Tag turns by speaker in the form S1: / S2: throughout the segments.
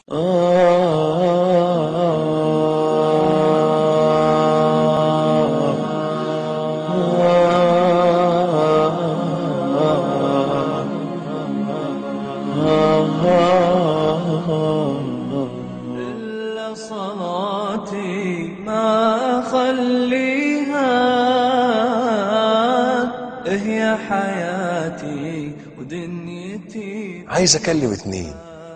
S1: إلا صلاتي ما أخليها هي حياتي ودنيتي
S2: عايز اكلم اتنين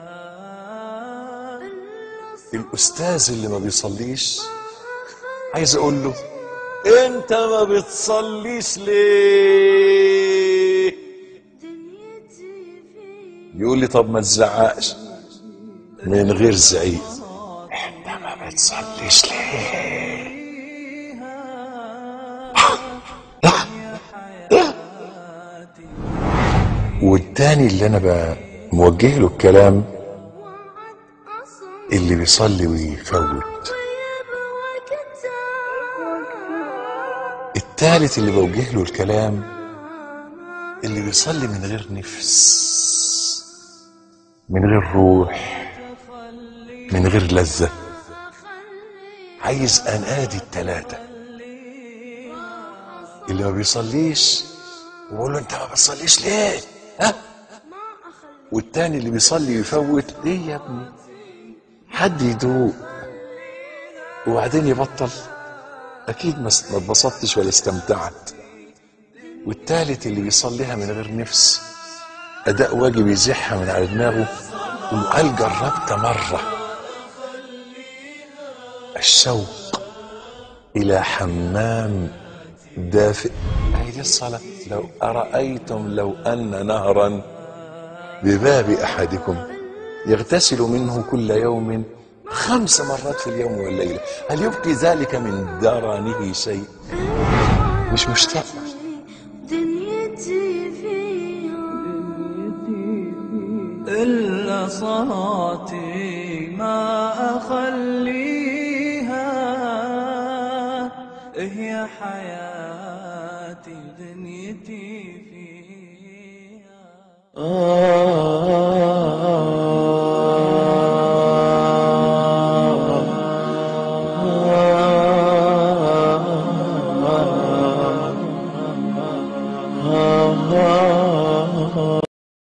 S2: الاستاذ اللي ما بيصليش عايز اقول له انت ما بتصليش ليه يقول لي طب ما تزعقش من غير زعيق انت ما بتصليش ليه والتاني اللي انا بقى موجه له الكلام اللي بيصلي ويفوت التالت اللي بوجه له الكلام اللي بيصلي من غير نفس من غير روح من غير لذة عايز انادي التلاتة اللي ما بيصليش وبقول له انت ما بتصليش ليه ها والتاني اللي بيصلي ويفوت ايه يا ابني حد يدوق وبعدين يبطل اكيد ما ما اتبسطتش ولا استمتعت والتالت اللي بيصليها من غير نفس اداء واجب يزيحها من على دماغه وقال جربت مره الشوق الى حمام دافئ هي دي الصلاه لو ارايتم لو ان نهرا بباب احدكم يغتسل منه كل يوم خمس مرات في اليوم والليله هل يبقي ذلك من درنه شيء مش مشتاق
S3: دنيتي فيها
S1: إلا صلاتي ما أخليها هي حياتي دنيتي فيها